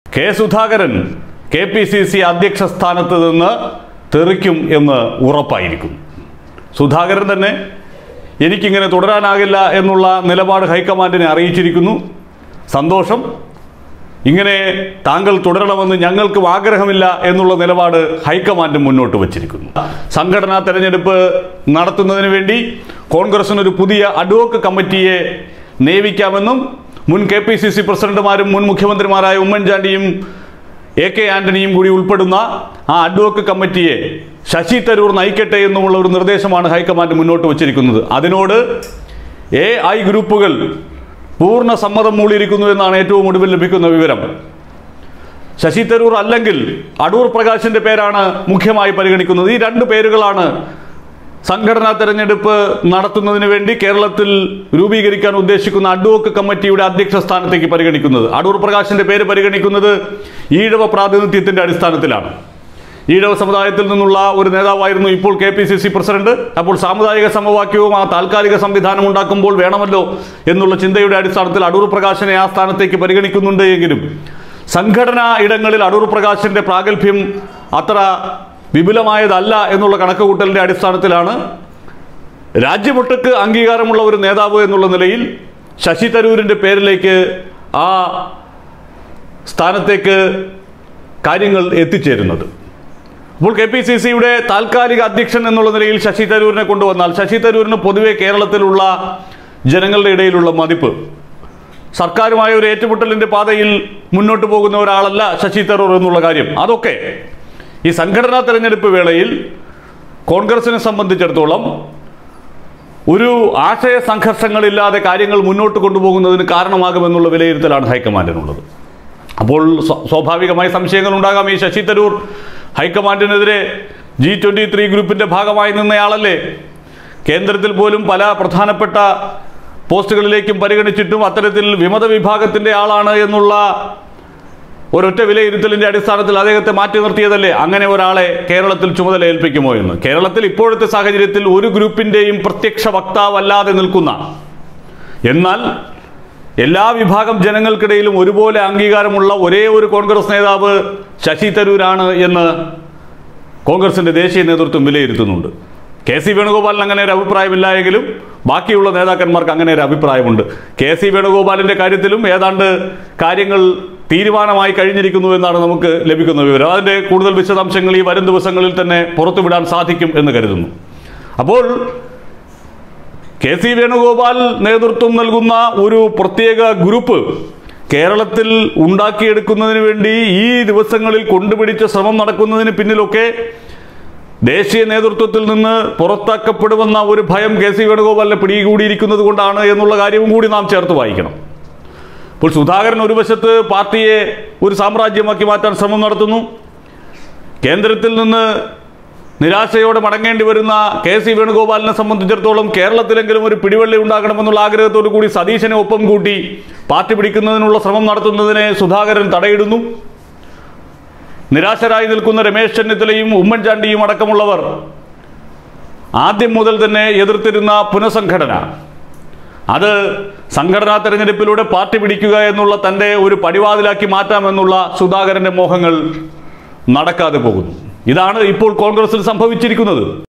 K Sudhakaran K P C C അധ്യക്ഷ സ്ഥാനത്ത് നിന്ന് തെറിക്കും എന്ന് ഉറപ്പായിരിക്കുന്നു സുധാകരൻ തന്നെ എനിക്കിങ്ങനെ തുടരാനാകില്ല എന്നുള്ള നിലപാട് ഹൈക്കമാൻഡിനെ അറിയിച്ചിരിക്കുന്നു സന്തോഷം ഇങ്ങനെ താങ്കൾ തുടരണമെന്ന് ഞങ്ങൾക്കും ആഗ്രഹമില്ല എന്നുള്ള നിലപാട് ഹൈക്കമാൻഡ് മുന്നോട്ട് വച്ചിരിക്കുന്നു സംഘടനാ തെരഞ്ഞെടുപ്പ് നടത്തുന്നതിന് വേണ്ടി കോൺഗ്രസിന് ഒരു പുതിയ അഡ്വോക്ക് കമ്മിറ്റിയെ നിയമിക്കാമെന്നും മുൻ കെ പി സി സി പ്രസിഡന്റുമാരും മുൻ മുഖ്യമന്ത്രിമാരായ ഉമ്മൻചാണ്ടിയും എ കെ ആന്റണിയും കൂടി ഉൾപ്പെടുന്ന ആ അഡ്വോക്ക് കമ്മിറ്റിയെ ശശി തരൂർ നയിക്കട്ടെ എന്നുമുള്ള ഒരു നിർദ്ദേശമാണ് ഹൈക്കമാൻഡ് മുന്നോട്ട് വച്ചിരിക്കുന്നത് അതിനോട് എ ഐ ഗ്രൂപ്പുകൾ പൂർണ്ണ സമ്മതം മൂളിയിരിക്കുന്നു എന്നാണ് ഏറ്റവും ഒടുവിൽ ലഭിക്കുന്ന വിവരം ശശി തരൂർ അല്ലെങ്കിൽ അടൂർ പ്രകാശിന്റെ പേരാണ് മുഖ്യമായി പരിഗണിക്കുന്നത് ഈ രണ്ട് പേരുകളാണ് സംഘടനാ തെരഞ്ഞെടുപ്പ് നടത്തുന്നതിന് വേണ്ടി കേരളത്തിൽ രൂപീകരിക്കാൻ ഉദ്ദേശിക്കുന്ന അഡ്വോക്ക് കമ്മിറ്റിയുടെ അധ്യക്ഷ സ്ഥാനത്തേക്ക് പരിഗണിക്കുന്നത് അടൂർ പ്രകാശിന്റെ പേര് പരിഗണിക്കുന്നത് ഈഴവ പ്രാതിനിധ്യത്തിന്റെ അടിസ്ഥാനത്തിലാണ് ഈഴവ സമുദായത്തിൽ നിന്നുള്ള ഒരു നേതാവായിരുന്നു ഇപ്പോൾ K P C C president അപ്പോൾ സാമുദായിക സമവാക്യവും ആ താൽക്കാലിക സംവിധാനം ഉണ്ടാക്കുമ്പോൾ വേണമല്ലോ എന്നുള്ള ചിന്തയുടെ അടിസ്ഥാനത്തിൽ അടൂർ പ്രകാശനെ ആ സ്ഥാനത്തേക്ക് പരിഗണിക്കുന്നുണ്ട് എങ്കിലും സംഘടനാ ഇടങ്ങളിൽ അടൂർ പ്രകാശിന്റെ പ്രാഗൽഭ്യം അത്ര വിപുലമായതല്ല എന്നുള്ള കണക്കുകൂട്ടലിന്റെ അടിസ്ഥാനത്തിലാണ് രാജ്യമൊട്ടുക്ക് അംഗീകാരമുള്ള ഒരു നേതാവ് എന്നുള്ള നിലയിൽ ശശി തരൂരിന്റെ പേരിലേക്ക് ആ സ്ഥാനത്തേക്ക് കാര്യങ്ങൾ എത്തിച്ചേരുന്നത് അപ്പോൾ കെ പി സി സിയുടെ താൽക്കാലിക അധ്യക്ഷൻ എന്നുള്ള നിലയിൽ ശശി തരൂരിനെ കൊണ്ടുവന്നാൽ ശശി തരൂരിന് പൊതുവെ കേരളത്തിലുള്ള ജനങ്ങളുടെ ഇടയിലുള്ള മതിപ്പ് സർക്കാരുമായ ഒരു ഏറ്റുമുട്ടലിന്റെ പാതയിൽ മുന്നോട്ട് പോകുന്ന ഒരാളല്ല ശശി തരൂർ എന്നുള്ള കാര്യം അതൊക്കെ ഈ സംഘടനാ തെരഞ്ഞെടുപ്പ് വേളയിൽ കോൺഗ്രസിനെ സംബന്ധിച്ചിടത്തോളം ഒരു ആശയ സംഘർഷങ്ങളില്ലാതെ കാര്യങ്ങൾ മുന്നോട്ട് കൊണ്ടുപോകുന്നതിന് കാരണമാകുമെന്നുള്ള വിലയിരുത്തലാണ് ഹൈക്കമാൻഡിനുള്ളത് അപ്പോൾ സ്വ- സ്വാഭാവികമായി സംശയങ്ങൾ ഉണ്ടാകാം ഈ ശശി തരൂർ ഹൈക്കമാൻഡിനെതിരെ ജി ട്വൻ്റി ത്രീ ഗ്രൂപ്പിൻ്റെ ഭാഗമായി നിന്നയാളല്ലേ കേന്ദ്രത്തിൽ പോലും പല പ്രധാനപ്പെട്ട പോസ്റ്റുകളിലേക്കും പരിഗണിച്ചിട്ടും അത്തരത്തിൽ വിമത വിഭാഗത്തിൻ്റെ ആളാണ് എന്നുള്ള ഒരൊറ്റ വിലയിരുത്തലിന്റെ അടിസ്ഥാനത്തിൽ അദ്ദേഹത്തെ മാറ്റി നിർത്തിയതല്ലേ അങ്ങനെ ഒരാളെ കേരളത്തിൽ ചുമതല ഏൽപ്പിക്കുമോ എന്ന് കേരളത്തിൽ ഇപ്പോഴത്തെ സാഹചര്യത്തിൽ ഒരു ഗ്രൂപ്പിന്റെയും പ്രത്യക്ഷ വക്താവല്ലാതെ നിൽക്കുന്ന എന്നാൽ എല്ലാ വിഭാഗം ജനങ്ങൾക്കിടയിലും ഒരുപോലെ അംഗീകാരമുള്ള ഒരേ ഒരു കോൺഗ്രസ് നേതാവ് ശശി തരൂരാണ് എന്ന് കോൺഗ്രസിന്റെ ദേശീയ നേതൃത്വം വിലയിരുത്തുന്നുണ്ട് കെ സി വേണുഗോപാലിന് അങ്ങനെ ഒരു അഭിപ്രായമില്ല എങ്കിലും ബാക്കിയുള്ള നേതാക്കന്മാർക്ക് അങ്ങനെ ഒരു അഭിപ്രായമുണ്ട് കെ സി വേണുഗോപാലിന്റെ കാര്യത്തിലും ഏതാണ്ട് കാര്യങ്ങൾ തീരുമാനമായി കഴിഞ്ഞിരിക്കുന്നു എന്നാണ് നമുക്ക് ലഭിക്കുന്ന വിവരം അതിന്റെ കൂടുതൽ വിശദാംശങ്ങൾ ഈ വരും ദിവസങ്ങളിൽ തന്നെ പുറത്തുവിടാൻ സാധിക്കും എന്ന് കരുതുന്നു അപ്പോൾ കെ സി വേണുഗോപാൽ നേതൃത്വം നൽകുന്ന ഒരു പ്രത്യേക ഗ്രൂപ്പ് കേരളത്തിൽ ഉണ്ടാക്കിയെടുക്കുന്നതിന് വേണ്ടി ഈ ദിവസങ്ങളിൽ കൊണ്ടുപിടിച്ച ശ്രമം നടക്കുന്നതിന് പിന്നിലൊക്കെ ദേശീയ നേതൃത്വത്തിൽ നിന്ന് പുറത്താക്കപ്പെടുമെന്ന ഒരു ഭയം കെ സി വേണുഗോപാലിനെ പിടികൂടിയിരിക്കുന്നത് കൊണ്ടാണ് എന്നുള്ള കാര്യവും കൂടി നാം ചേർത്ത് വായിക്കണം ഇപ്പോൾ സുധാകരൻ ഒരു വശത്ത് പാർട്ടിയെ ഒരു സാമ്രാജ്യമാക്കി മാറ്റാൻ ശ്രമം നടത്തുന്നു കേന്ദ്രത്തിൽ നിന്ന് നിരാശയോടെ മടങ്ങേണ്ടി വരുന്ന കെ സി വേണുഗോപാലിനെ സംബന്ധിച്ചിടത്തോളം കേരളത്തിലെങ്കിലും ഒരു പിടിവള്ളി ഉണ്ടാകണമെന്നുള്ള ആഗ്രഹത്തോടു കൂടി സതീശനെ ഒപ്പം കൂട്ടി പാർട്ടി പിടിക്കുന്നതിനുള്ള ശ്രമം നടത്തുന്നതിനെ സുധാകരൻ തടയിടുന്നു നിരാശരായി നിൽക്കുന്ന രമേശ് ചെന്നിത്തലയും ഉമ്മൻചാണ്ടിയും അടക്കമുള്ളവർ ആദ്യം മുതൽ തന്നെ എതിർത്തിരുന്ന പുനഃസംഘടന അത് സംഘടനാ തെരഞ്ഞെടുപ്പിലൂടെ പാർട്ടി പിടിക്കുക എന്നുള്ള തൻ്റെ ഒരു പടിവാതിലാക്കി മാറ്റാമെന്നുള്ള സുധാകരന്റെ മോഹങ്ങൾ നടക്കാതെ പോകുന്നു ഇതാണ് ഇപ്പോൾ കോൺഗ്രസിൽ സംഭവിച്ചിരിക്കുന്നത്